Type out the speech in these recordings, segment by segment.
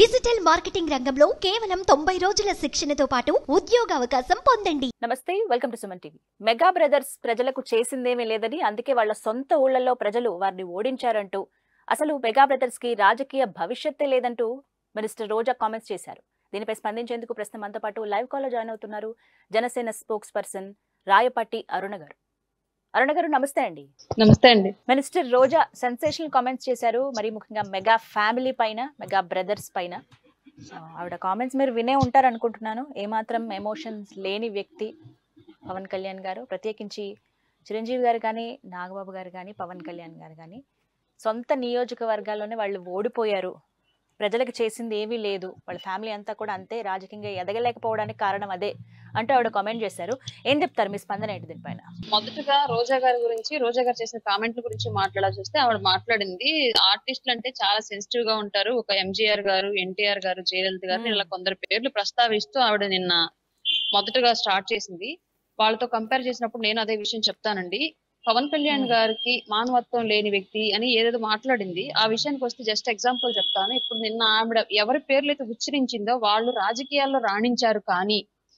Digital marketing రంగంలో కేవలం తొంభై రోజుల శిక్షణతో పాటు ఉద్యోగ అవకాశం పొందండి నమస్తే welcome to Suman TV mega brothers ప్రజలకు చేసిందేమీ లేదని అందుకే వాళ్ళ సొంత ఊళ్ళల్లో ప్రజలు వారిని ఓడించారంటూ అసలు మెగా బ్రదర్స్ కి రాజకీయ భవిష్యత్తే లేదంటూ మినిస్టర్ రోజా కామెంట్స్ చేశారు దీనిపై స్పందించేందుకు ప్రస్తుతం మనతో పాటు లైవ్ కాల్లో జాయిన్ అవుతున్నారు జనసేన స్పోక్స్ పర్సన్ రాయపాటి అరుణ గారు అరుణ గారు నమస్తే అండి నమస్తే అండి మినిస్టర్ రోజా సెన్సేషనల్ కామెంట్స్ చేశారు మరి ముఖ్యంగా మెగా ఫ్యామిలీ పైన మెగా బ్రదర్స్ పైన ఆ, ఆవిడ కామెంట్స్ మీరు వినే ఉంటారు అనుకుంటున్నాను ఏమాత్రం ఎమోషన్స్ లేని వ్యక్తి పవన్ కళ్యాణ్ గారు ప్రత్యేకించి చిరంజీవి గారు కానీ నాగబాబు గారు కానీ పవన్ కళ్యాణ్ గారు కానీ సొంత నియోజకవర్గాల్లోనే వాళ్ళు ఓడిపోయారు ప్రజలకు చేసింది ఏమీ లేదు వాళ్ళ ఫ్యామిలీ అంతా కూడా అంతే రాజకీయంగా ఎదగలేకపోవడానికి కారణం అదే అంటూ ఆవిడ కామెంట్ చేశారు ఏం చెప్తారు మీ స్పందన ఏంటి దీనిపైన మొదటగా రోజా గారి గురించి రోజా గారు చేసిన కామెంట్ల గురించి మాట్లాడాల్సి వస్తే ఆవిడ మాట్లాడింది ఆర్టిస్టులు అంటే చాలా సెన్సిటివ్ గా ఉంటారు ఒక ఎంజీఆర్ గారు ఎన్టీఆర్ గారు జయలలిత గారు Hmm. ఇలా కొందరు పేర్లు ప్రస్తావిస్తూ ఆవిడ నిన్న మొదటగా స్టార్ట్ చేసింది వాళ్ళతో కంపేర్ చేసినప్పుడు నేను అదే విషయం చెప్తానండి పవన్ కళ్యాణ్ Hmm. గారికి మానవత్వం లేని వ్యక్తి అని ఏదేదో మాట్లాడింది ఆ విషయానికి వస్తే జస్ట్ ఎగ్జాంపుల్ చెప్తాను ఇప్పుడు నిన్న ఆవిడ ఎవరి పేర్లు అయితే ఉచ్చరించిందో వాళ్ళు రాజకీయాల్లో రాణించారు కానీ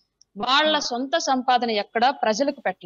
వాళ్ళ సొంత సంపాదన ఎక్కడ ప్రజలకు పెట్టల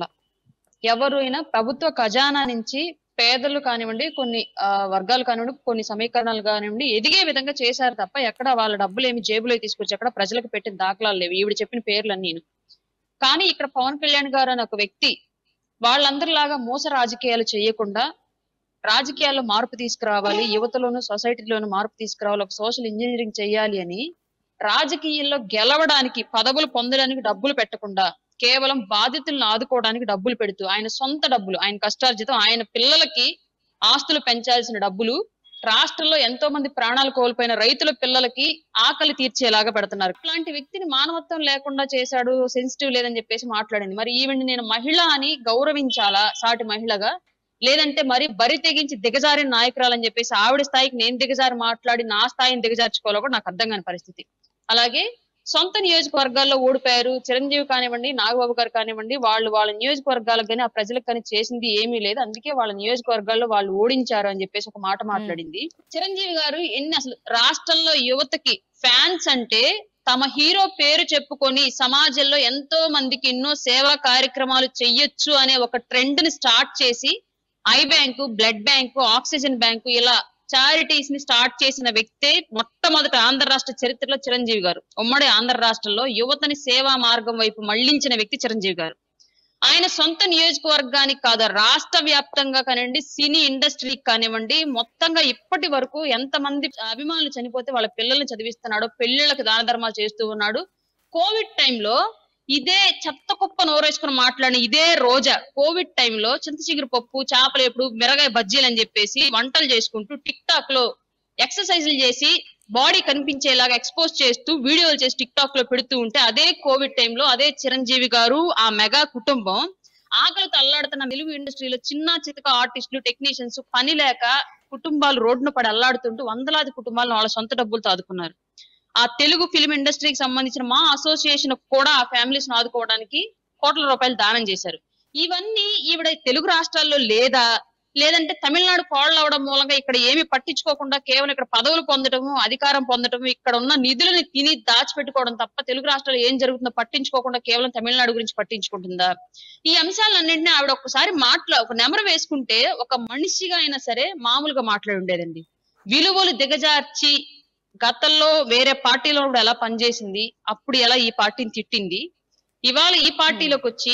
ఎవరు అయినా ప్రభుత్వ ఖజానా నుంచి పేదలు కానివ్వండి కొన్ని ఆ, వర్గాలు కానివ్వండి కొన్ని సమీకరణాలు కానివ్వండి ఎదిగే విధంగా చేశారు తప్ప ఎక్కడ వాళ్ళ డబ్బులు ఏమి జేబులో తీసుకొచ్చి ఎక్కడ ప్రజలకు పెట్టిన దాఖలాలు లేవు ఈవిడ చెప్పిన పేర్లన్నీ కానీ ఇక్కడ పవన్ కళ్యాణ్ గారు అనే ఒక వ్యక్తి వాళ్ళందరిలాగా మోస రాజకీయాలు చేయకుండా రాజకీయాల్లో మార్పు తీసుకురావాలి యువతలోను సొసైటీలోను మార్పు తీసుకురావాలి ఒక సోషల్ ఇంజనీరింగ్ చేయాలి అని రాజకీయాల్లో గెలవడానికి పదవులు పొందడానికి డబ్బులు పెట్టకుండా కేవలం బాధితులను ఆదుకోవడానికి డబ్బులు పెడుతూ ఆయన సొంత డబ్బులు ఆయన కష్టార్జితం ఆయన పిల్లలకి ఆస్తులు పెంచాల్సిన డబ్బులు రాష్ట్రంలో ఎంతో మంది ప్రాణాలు కోల్పోయిన రైతుల పిల్లలకి ఆకలి తీర్చేలాగా పెడుతున్నారు ఇట్లాంటి వ్యక్తిని మానవత్వం లేకుండా చేశాడు సెన్సిటివ్ లేదని చెప్పేసి మాట్లాడింది మరి ఈవిని నేను మహిళ అని గౌరవించాలా సాటి మహిళగా లేదంటే మరి బరి తెగించి దిగజారిన నాయకురాలని చెప్పేసి ఆవిడ స్థాయికి నేను దిగజారి మాట్లాడి నా స్థాయిని దిగజార్చుకోవాలో కూడా నాకు అర్థం కాని పరిస్థితి అలాగే సొంత నియోజకవర్గాల్లో ఓడిపోయారు చిరంజీవి కానివ్వండి నాగబాబు గారు కానివ్వండి వాళ్ళు వాళ్ళ నియోజకవర్గాలకు కానీ ఆ ప్రజలకు కానీ చేసింది ఏమీ లేదు అందుకే వాళ్ళ నియోజకవర్గాల్లో వాళ్ళు ఓడించారు అని చెప్పేసి ఒక మాట మాట్లాడింది చిరంజీవి గారు ఎన్ని అసలు రాష్ట్రంలో యువతకి ఫ్యాన్స్ అంటే తమ హీరో పేరు చెప్పుకొని సమాజంలో ఎంతో మందికి ఎన్నో సేవా కార్యక్రమాలు చెయ్యొచ్చు అనే ఒక ట్రెండ్ ని స్టార్ట్ చేసి eye bank blood bank oxygen bank ఇలా చారిటీస్ ని స్టార్ట్ చేసిన వ్యక్తే మొట్టమొదట ఆంధ్ర రాష్ట్ర చరిత్రలో చిరంజీవి గారు ఉమ్మడి ఆంధ్ర రాష్ట్రంలో యువతని సేవా మార్గం వైపు మళ్లించిన వ్యక్తి చిరంజీవి గారు ఆయన సొంత నియోజకవర్గానికి కాదు రాష్ట్ర వ్యాప్తంగా కానివ్వండి సినీ ఇండస్ట్రీకి కానివ్వండి మొత్తంగా ఇప్పటి వరకు ఎంత మంది అభిమానులు చనిపోతే వాళ్ళ పిల్లల్ని చదివిస్తున్నాడు పెళ్లిళ్ళకి దాన ధర్మాలు చేస్తూ ఉన్నాడు కోవిడ్ టైంలో ఇదే చెత్త కుప్ప నోరేసుకుని మాట్లాడిన ఇదే రోజా కోవిడ్ టైంలో చింత చిగురు పప్పు చేపలు ఎప్పుడు మిరగాయ బజ్జీలు అని చెప్పేసి వంటలు చేసుకుంటూ టిక్ టాక్ లో ఎక్సర్సైజులు చేసి బాడీ కనిపించేలాగా ఎక్స్పోజ్ చేస్తూ వీడియోలు చేసి టిక్ టాక్ లో పెడుతూ ఉంటే అదే కోవిడ్ టైంలో అదే చిరంజీవి గారు ఆ మెగా కుటుంబం ఆకలితో అల్లాడుతున్న తెలుగు ఇండస్ట్రీలో చిన్న చితక ఆర్టిస్టులు టెక్నీషియన్స్ పని లేక కుటుంబాలు రోడ్డున పడి అల్లాడుతుంటూ వందలాది కుటుంబాలను వాళ్ళ సొంత డబ్బులతో ఆదుకున్నారు ఆ తెలుగు ఫిలిం ఇండస్ట్రీకి సంబంధించిన మా అసోసియేషన్ కూడా ఆ ఫ్యామిలీస్ ను ఆదుకోవడానికి కోట్ల రూపాయలు దానం చేశారు ఇవన్నీ ఈవిడ తెలుగు రాష్ట్రాల్లో లేదా లేదంటే తమిళనాడు కోళ్ళు అవడం మూలంగా ఇక్కడ ఏమి పట్టించుకోకుండా కేవలం ఇక్కడ పదవులు పొందడము అధికారం పొందడము ఇక్కడ ఉన్న నిధులని తిని దాచిపెట్టుకోవడం తప్ప తెలుగు రాష్ట్రాల్లో ఏం జరుగుతుందో పట్టించుకోకుండా కేవలం తమిళనాడు గురించి పట్టించుకుంటుందా ఈ అంశాలన్నింటినీ ఆవిడ ఒక్కసారి మాట్లా ఒక నెమరు వేసుకుంటే ఒక మనిషిగా అయినా సరే మామూలుగా మాట్లాడి ఉండేదండి విలువలు దిగజార్చి గతంలో వేరే పార్టీలో కూడా ఎలా పనిచేసింది అప్పుడు ఎలా ఈ పార్టీని తిట్టింది ఇవాళ ఈ పార్టీలోకి వచ్చి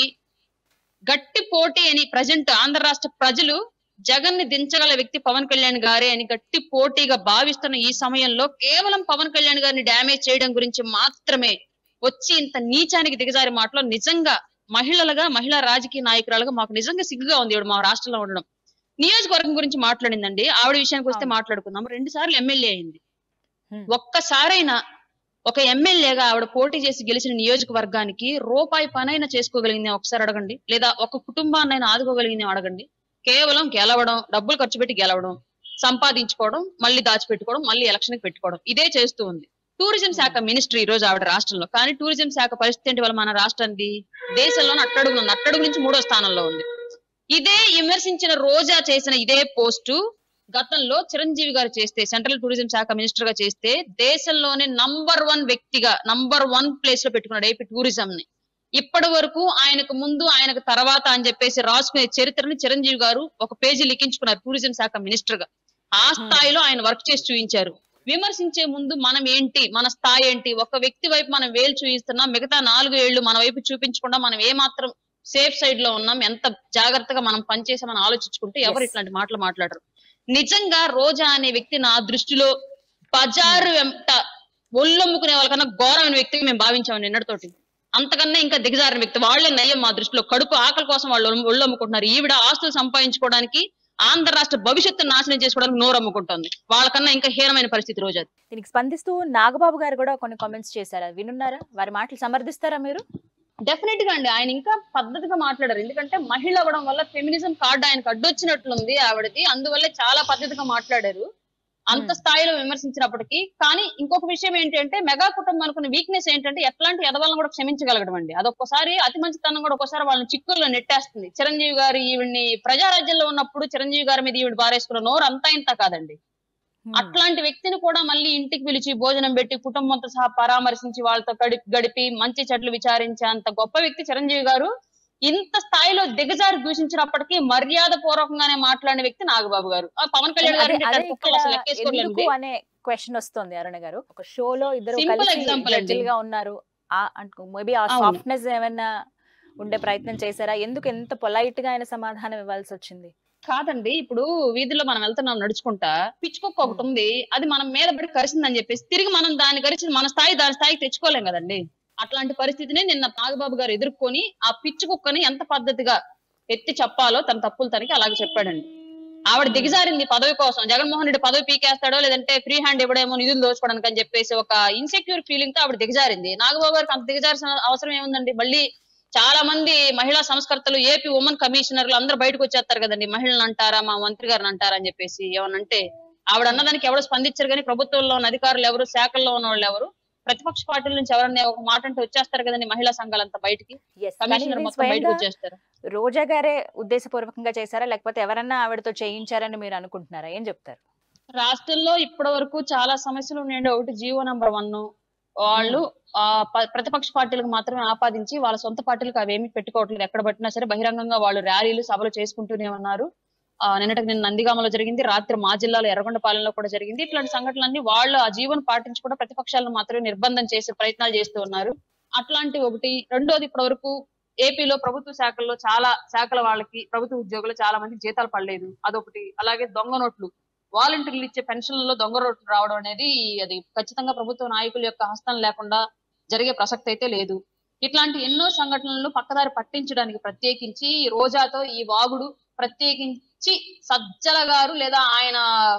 గట్టి పోటీ అని ప్రజెంట్ ఆంధ్ర రాష్ట్ర ప్రజలు జగన్ ని దించగల వ్యక్తి పవన్ కళ్యాణ్ గారే అని గట్టి పోటీగా భావిస్తున్న ఈ సమయంలో కేవలం పవన్ కళ్యాణ్ గారిని డ్యామేజ్ చేయడం గురించి మాత్రమే వచ్చి ఇంత నీచానికి దిగజారి మాటలో నిజంగా మహిళలుగా మహిళా రాజకీయ నాయకురాలుగా మాకు నిజంగా సిగ్గుగా ఉంది ఈవిడ మా రాష్ట్రంలో ఉండడం నియోజకవర్గం గురించి మాట్లాడిందండి ఆవిడ విషయానికి వస్తే అవును. మాట్లాడుకుందాం రెండు సార్లు ఎమ్మెల్యే అయింది Hmm. ఒక్కసారైనా ఒక ఎమ్మెల్యేగా ఆవిడ పోటీ చేసి గెలిచిన నియోజకవర్గానికి రూపాయి పనైనా చేసుకోగలిగింది ఒకసారి అడగండి లేదా ఒక కుటుంబాన్నైనా ఆదుకోగలిగింది అడగండి కేవలం గెలవడం డబ్బులు ఖర్చు పెట్టి గెలవడం సంపాదించుకోవడం మళ్ళీ దాచిపెట్టుకోవడం మళ్ళీ ఎలక్షన్ కి పెట్టుకోవడం ఇదే చేస్తూ ఉంది టూరిజం శాఖ మినిస్ట్రీ ఈ రోజు ఆవిడ రాష్ట్రంలో కానీ టూరిజం శాఖ పరిస్థితి ఏంటి వల్ల మన రాష్ట్రానికి దేశంలో అట్టడుగు ఉంది అట్టడుగు నుంచి మూడో స్థానంలో ఉంది ఇదే విమర్శించిన రోజా చేసిన ఇదే పోస్టు గతంలో చిరంజీవి గారు చేస్తే సెంట్రల్ టూరిజం శాఖ మినిస్టర్ గా చేస్తే దేశంలోనే నంబర్ వన్ వ్యక్తిగా నంబర్ వన్ ప్లేస్ లో పెట్టుకున్నాడు ఏపీ టూరిజం ని ఇప్పటి వరకు ఆయనకు ముందు ఆయనకు తర్వాత అని చెప్పేసి రాసుకునే చరిత్రని చిరంజీవి గారు ఒక పేజీ లిఖించుకున్నారు టూరిజం శాఖ మినిస్టర్ గా ఆ స్థాయిలో ఆయన వర్క్ చేసి చూపించారు విమర్శించే ముందు మనం ఏంటి మన స్థాయి ఏంటి ఒక వ్యక్తి వైపు మనం వేలు చూపిస్తున్నాం మిగతా నాలుగు ఏళ్లు మన వైపు చూపించకుండా మనం ఏ మాత్రం సేఫ్ సైడ్ లో ఉన్నాం ఎంత జాగ్రత్తగా మనం పనిచేసామని ఆలోచించుకుంటే ఎవరు Yes. ఇట్లాంటి మాటలు మాట్లాడరు నిజంగా రోజా అనే వ్యక్తి నా దృష్టిలో బజారు వెంట ఒళ్ళొమ్ముకునే వాళ్ళకన్నా ఘోరమైన వ్యక్తిగా మేము భావించాము నిన్నటితోటి అంతకన్నా ఇంకా దిగజారిన వ్యక్తి వాళ్ళే నయ్యం మా దృష్టిలో కడుపు ఆకలి కోసం వాళ్ళు ఒళ్ళు- ఒళ్ళు అమ్ముకుంటున్నారు ఈవిడ ఆస్తులు సంపాదించుకోవడానికి ఆంధ్ర రాష్ట్ర భవిష్యత్తు నాశనం చేసుకోవడానికి నోరు అమ్ముకుంటుంది వాళ్ళకన్నా ఇంకా హీనమైన పరిస్థితి రోజు అది దీనికి స్పందిస్తూ నాగబాబు గారు కూడా కొన్ని కామెంట్స్ చేశారు అది వినున్నారా వారి మాటలు సమర్థిస్తారా మీరు డెఫినెట్ గా అండి ఆయన ఇంకా పద్ధతిగా మాట్లాడారు ఎందుకంటే మహిళ అవ్వడం వల్ల ఫెమినిజం కార్డు ఆయనకు అడ్డొచ్చినట్లుంది ఆవిడది అందువల్ల చాలా పద్ధతిగా మాట్లాడారు అంత Hmm. స్థాయిలో విమర్శించినప్పటికీ కానీ ఇంకొక విషయం ఏంటంటే మెగా కుటుంబం అనుకున్న వీక్నెస్ ఏంటంటే ఎట్లాంటి ఎదవాళ్ళని కూడా క్షమించగలగడం అండి అదొక్కసారి అతి మంచితనం కూడా ఒక్కోసారి వాళ్ళని చిక్కుల్లో నెట్టేస్తుంది చిరంజీవి గారు ఈవిడ్ని ప్రజారాజ్యంలో ఉన్నప్పుడు చిరంజీవి గారి మీద ఈవిడ బారేసుకున్న నోరు అంతా ఇంత కాదండి Hmm. అట్లాంటి వ్యక్తిని కూడా మళ్ళీ ఇంటికి పిలిచి భోజనం పెట్టి కుటుంబంతో సహా పరామర్శించి వాళ్ళతో గడిపి గడిపి మంచి చెట్లు విచారించే అంత గొప్ప వ్యక్తి చిరంజీవి గారు ఇంత స్థాయిలో దిగజారి దూషించినప్పటికీ మర్యాద పూర్వకంగానే మాట్లాడిన వ్యక్తి నాగబాబు గారు ఆ పవన్ కళ్యాణ్ గారు అదే- అంటే అదే ఇట్లాంటి కుక్కలు ఇక్కడ అసలు లెక్కేసుకోలేండి. ఎందుకు అనే క్వశ్చన్ వస్తుంది అరుణ గారు ఒక షోలో ఇద్దరు Simple కలిసి example అండి. జడ్జిలుగా ఉన్నారు ఆ మేబీ ఆ అవును. సాఫ్ట్నెస్ ఏమైనా ఉండే ప్రయత్నం చేశారా ఎందుకు ఎంత పొలైట్ గా ఆయన సమాధానం ఇవ్వాల్సి వచ్చింది కాదండి ఇప్పుడు వీధిలో మనం వెళ్తున్నాం నడుచుకుంటా పిచ్చుకొక్క ఒకటి ఉంది అది మనం మీద పడి కరిసిందని చెప్పేసి తిరిగి మనం దాన్ని కరిచి మన స్థాయి దాని స్థాయికి తెచ్చుకోలేం కదండి అట్లాంటి పరిస్థితిని నిన్న నాగబాబు గారు ఎదుర్కొని ఆ పిచ్చి కుక్కని ఎంత పద్ధతిగా ఎత్తి చెప్పాలో తన తప్పులు తనకి అలాగే చెప్పాడండి ఆవిడ దిగజారింది పదవి కోసం జగన్మోహన్ రెడ్డి పదవి పీకేస్తాడో లేదంటే ఫ్రీ హ్యాండ్ ఇవ్వడేమో నిధులు దోచుకోవడానికి అని చెప్పేసి ఒక ఇన్సెక్యూర్ ఫీలింగ్ తో ఆవిడ దిగజారింది నాగబాబు గారికి అంత దిగజాల్సిన అవసరం ఏముందండి మళ్ళీ చాలా మంది మహిళా సంస్కర్తలు ఏపీ ఉమెన్ కమిషనర్లు అందరూ బయటకు వచ్చేస్తారు కదండి మహిళలను అంటారా మా మంత్రి గారిని అంటారా అని చెప్పేసి ఏమనంటే ఆవిడ అన్నదానికి ఎవరు స్పందించరు కానీ ప్రభుత్వంలో ఉన్న అధికారులు ఎవరు శాఖల్లో ఉన్న వాళ్ళు ఎవరు ప్రతిపక్ష పార్టీల నుంచి ఎవరన్నా ఒక మాట అంటే వచ్చేస్తారు కదండి మహిళా సంఘాలంతా బయటికి Yes, కానీ కమిషనర్ ఇది మొత్తం బయటకు స్వయంగా వచ్చేస్తారు రోజా గారే ఉద్దేశపూర్వకంగా చేశారా లేకపోతే ఎవరన్నా ఆవిడతో చేయించారని మీరు అనుకుంటున్నారా ఏం చెప్తారు రాష్ట్రంలో ఇప్పటి వరకు చాలా సమస్యలు ఉన్నాయండి ఒకటి జియో నంబర్ వన్ వాళ్ళు ఆ ప- ప్రతిపక్ష పార్టీలకు మాత్రమే ఆపాదించి వాళ్ళ సొంత పార్టీలకు అవేమి పెట్టుకోవట్లేదు ఎక్కడ పట్టినా సరే బహిరంగంగా వాళ్ళు ర్యాలీలు సభలు చేసుకుంటూనే ఉన్నారు ఆ నిన్నటికి నిన్న నందిగామలో జరిగింది రాత్రి మా జిల్లాలో ఎర్రగొండపాలెంలో కూడా జరిగింది ఇట్లాంటి సంఘటనలన్నీ వాళ్ళు ఆ జీవన పాటించకుండా ప్రతిపక్షాలను మాత్రమే నిర్బంధం చేసే ప్రయత్నాలు చేస్తూ ఉన్నారు అట్లాంటి ఒకటి రెండోది ఇప్పటి వరకు ఏపీలో ప్రభుత్వ శాఖల్లో చాలా శాఖల వాళ్ళకి ప్రభుత్వ ఉద్యోగులు చాలా మంది జీతాలు పడలేదు అదొకటి అలాగే దొంగ నోట్లు వాలంటీర్లు ఇచ్చే పెన్షన్లలో దొంగ నోట్లు రావడం అనేది అది ఖచ్చితంగా ప్రభుత్వ నాయకుల యొక్క హస్తం లేకుండా జరిగే ప్రసక్తి అయితే లేదు ఇట్లాంటి ఎన్నో సంఘటనలను పక్కదారి పట్టించడానికి ప్రత్యేకించి ఈ రోజాతో ఈ వాగుడు ప్రత్యేకించి సజ్జల గారు లేదా ఆయన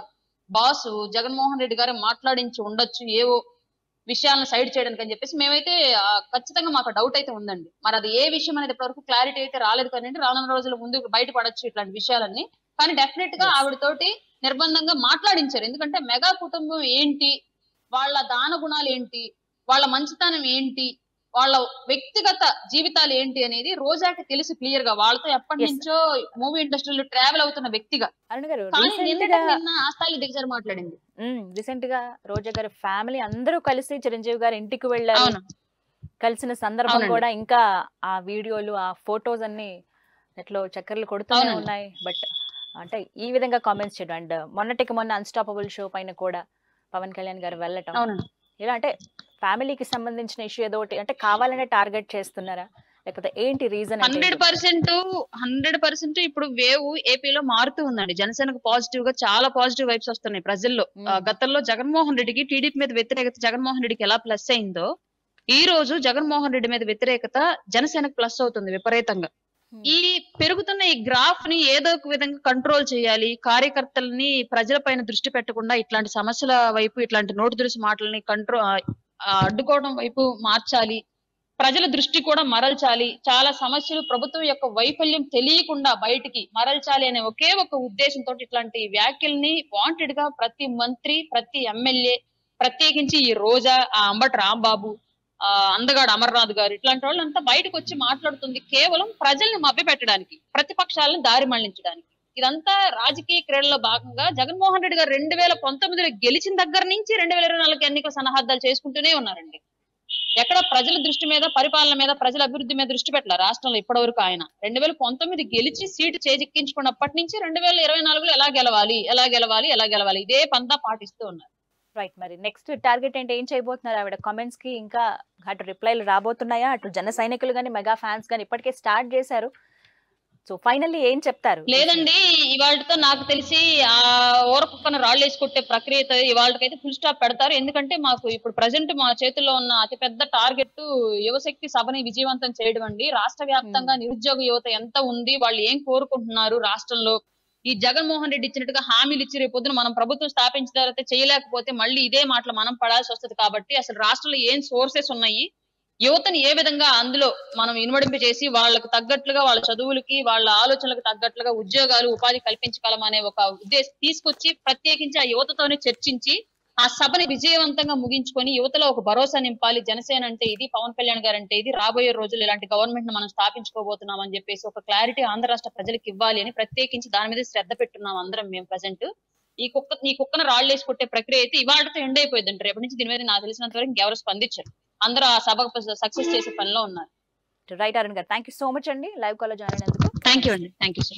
బాసు జగన్మోహన్ రెడ్డి గారు మాట్లాడించి ఉండొచ్చు ఏవో విషయాలను సైడ్ చేయడానికి అని చెప్పేసి మేమైతే ఆ, ఖచ్చితంగా మాకు డౌట్ అయితే ఉందండి మరి అది ఏ విషయం అనేది ఇప్పటివరకు క్లారిటీ అయితే రాలేదు కానీ రానున్న రోజుల ముందు బయటపడొచ్చు ఇట్లాంటి విషయాలన్నీ కానీ డెఫినెట్ గా Yes. ఆవిడతోటి నిర్బంధంగా మాట్లాడించారు ఎందుకంటే మెగా కుటుంబం ఏంటి వాళ్ళ దాన గుణాలు ఏంటి వాళ్ళ మంచితనం ఏంటి వాళ్ళ వ్యక్తిగత జీవితాలు ఏంటి అనేది రోజాకి తెలుసు క్లియర్ గా వాళ్ళతో ఎప్పటి Yes. నుంచో మూవీ ఇండస్ట్రీలో ట్రావెల్ అవుతున్న వ్యక్తిగా అరుణ్ గారు కానీ రీసెంట్ నిన్నటి గా నిన్న ఆ స్థాయిలో దిగజారి మాట్లాడింది రీసెంట్ గా రోజా గారి ఫ్యామిలీ అందరూ కలిసి చిరంజీవి గారి ఇంటికి వెళ్ళారు అవును కలిసిన సందర్భం అవునండి. కూడా ఇంకా ఆ వీడియోలు ఆ ఫొటోస్ అన్ని నెట్లో చక్కర్లు కొడుతూనే అవునండి. ఉన్నాయి బట్ అంటే ఈ విధంగా కామెంట్స్ చేయడం అండ్ మొన్నటికి మొన్న అన్స్టాపబుల్ షో పైన కూడా పవన్ కళ్యాణ్ గారు వెళ్ళటం అవునండి ఇలా అంటే ఫ్యామిలీకి సంబంధించిన ఇష్యూ ఏదో ఒకటి అంటే కావాలనే టార్గెట్ చేస్తున్నారా లేకపోతే ఏంటి reason hundred percent hundred percent ఇప్పుడు వేవ్ ఏపీలో మారుతూ ఉందండి జనసేనకు పాజిటివ్ గా చాలా పాజిటివ్ వైబ్స్ వస్తున్నాయి ప్రజల్లో మ్మ్. ఆ, గతంలో జగన్మోహన్ రెడ్డికి టీడీపీ మీద వ్యతిరేకత జగన్మోహన్ రెడ్డికి ఎలా ప్లస్ అయిందో ఈ రోజు జగన్మోహన్ రెడ్డి మీద వ్యతిరేకత జనసేనకు ప్లస్ అవుతుంది విపరీతంగా ఈ పెరుగుతున్న ఈ గ్రాఫ్ ని ఏదో ఒక విధంగా కంట్రోల్ చేయాలి కార్యకర్తల్ని ప్రజల పైన దృష్టి పెట్టకుండా ఇట్లాంటి సమస్యల వైపు ఇట్లాంటి నోటు దురుసు మాటల్ని కంట్రో అడ్డుకోవడం వైపు మార్చాలి ప్రజల దృష్టి కూడా మరల్చాలి చాలా సమస్యలు ప్రభుత్వం యొక్క వైఫల్యం తెలియకుండా బయటికి మరల్చాలి అనే ఒకే ఒక ఉద్దేశంతో ఇట్లాంటి వ్యాఖ్యల్ని వాంటెడ్ గా ప్రతి మంత్రి ప్రతి ఎమ్మెల్యే ప్రత్యేకించి ఈ రోజా ఆ అంబటి రాంబాబు ఆ అందగాడు అమర్నాథ్ గారు ఇట్లాంటి వాళ్ళంతా బయటకు వచ్చి మాట్లాడుతుంది కేవలం ప్రజల్ని మభ్యపెట్టడానికి ప్రతిపక్షాలను దారి మళ్లించడానికి ఇదంతా రాజకీయ క్రీడలో భాగంగా జగన్మోహన్ రెడ్డి గారు రెండు వేల పంతొమ్మిదిలో గెలిచిన దగ్గర నుంచి రెండు వేల ఇరవై నాలుగు ఎన్నికల సన్నాహాలు చేసుకుంటూనే ఉన్నారండి ఎక్కడ ప్రజల దృష్టి మీద పరిపాలన మీద ప్రజల అభివృద్ధి మీద దృష్టి పెట్టాల రాష్ట్రంలో ఇప్పటి వరకు ఆయన రెండు వేల పంతొమ్మిది గెలిచి సీటు చేజిక్కించుకున్నప్పటి నుంచి రెండు వేల ఇరవై నాలుగులో ఎలా గెలవాలి ఎలా గెలవాలి ఎలా గెలవాలి ఇదే పంతా పాటిస్తూ ఉన్నారు రైట్ మరి నెక్స్ట్ టార్గెట్ ఏంటి ఏం చేయబోతున్నారు ఆవిడ కామెంట్స్ కి ఇంకా అటు రిప్లైలు రాబోతున్నాయా అటు జన సైనికులు కానీ మెగా ఫ్యాన్స్ కానీ ఇప్పటికే స్టార్ట్ చేశారు సో ఫైనల్లీ ఏం చెప్తారు లేదండి ఇవాళతో నాకు తెలిసి ఆ ఊరకుక్కన రాళ్ళు వేసి కొట్టే ప్రక్రియ ఇవాళకైతే ఫుల్ స్టాప్ పెడతారు ఎందుకంటే మాకు ఇప్పుడు ప్రజెంట్ మా చేతుల్లో ఉన్న అతిపెద్ద టార్గెట్ యువశక్తి సభని విజయవంతం చేయడం అండి రాష్ట్ర వ్యాప్తంగా నిరుద్యోగ యువత ఎంత ఉంది వాళ్ళు ఏం కోరుకుంటున్నారు రాష్ట్రంలో ఈ జగన్మోహన్ రెడ్డి ఇచ్చినట్టుగా హామీలు ఇచ్చి రేపు పొద్దున మనం ప్రభుత్వం స్థాపించిన తర్వాత చేయలేకపోతే మళ్ళీ ఇదే మాటలు మనం పడాల్సి వస్తుంది కాబట్టి అసలు రాష్ట్రంలో ఏం సోర్సెస్ ఉన్నాయి యువతని ఏ విధంగా అందులో మనం ఇనుమడింపు చేసి వాళ్ళకు తగ్గట్లుగా వాళ్ళ చదువులకి వాళ్ళ ఆలోచనలకు తగ్గట్లుగా ఉద్యోగాలు ఉపాధి కల్పించగలం అనే ఒక ఉద్దేశం తీసుకొచ్చి ప్రత్యేకించి ఆ యువతతోనే చర్చించి ఆ సభని విజయవంతంగా ముగించుకొని యువతలో ఒక భరోసా నింపాలి జనసేన అంటే ఇది పవన్ కళ్యాణ్ గారు అంటే ఇది రాబోయే రోజులు ఇలాంటి గవర్నమెంట్ ని మనం స్థాపించుకోబోతున్నాం అని చెప్పేసి ఒక క్లారిటీ ఆంధ్ర రాష్ట్ర ప్రజలకు ఇవ్వాలి అని ప్రత్యేకించి దాని మీద శ్రద్ధ పెట్టున్నాం అందరం మేము ప్రజెంట్ ఈ కుక్క ఈ కుక్కను రాళ్ళేసి కొట్టే ప్రక్రియ అయితే ఇవాళతో ఎండ్ అయిపోయింది అంటే రేపటి నుంచి దీని మీద నాకు తెలిసినంత వరకు ఇంకెవరు స్పందించారు అందరూ ఆ సభకు సక్సెస్ చేసే పనిలో ఉన్నారు right Arun garu thank you so much అండి లైవ్ కాల్ జాయిన్ అయినందుకు థ్యాంక్ యూ అండి థ్యాంక్ యూ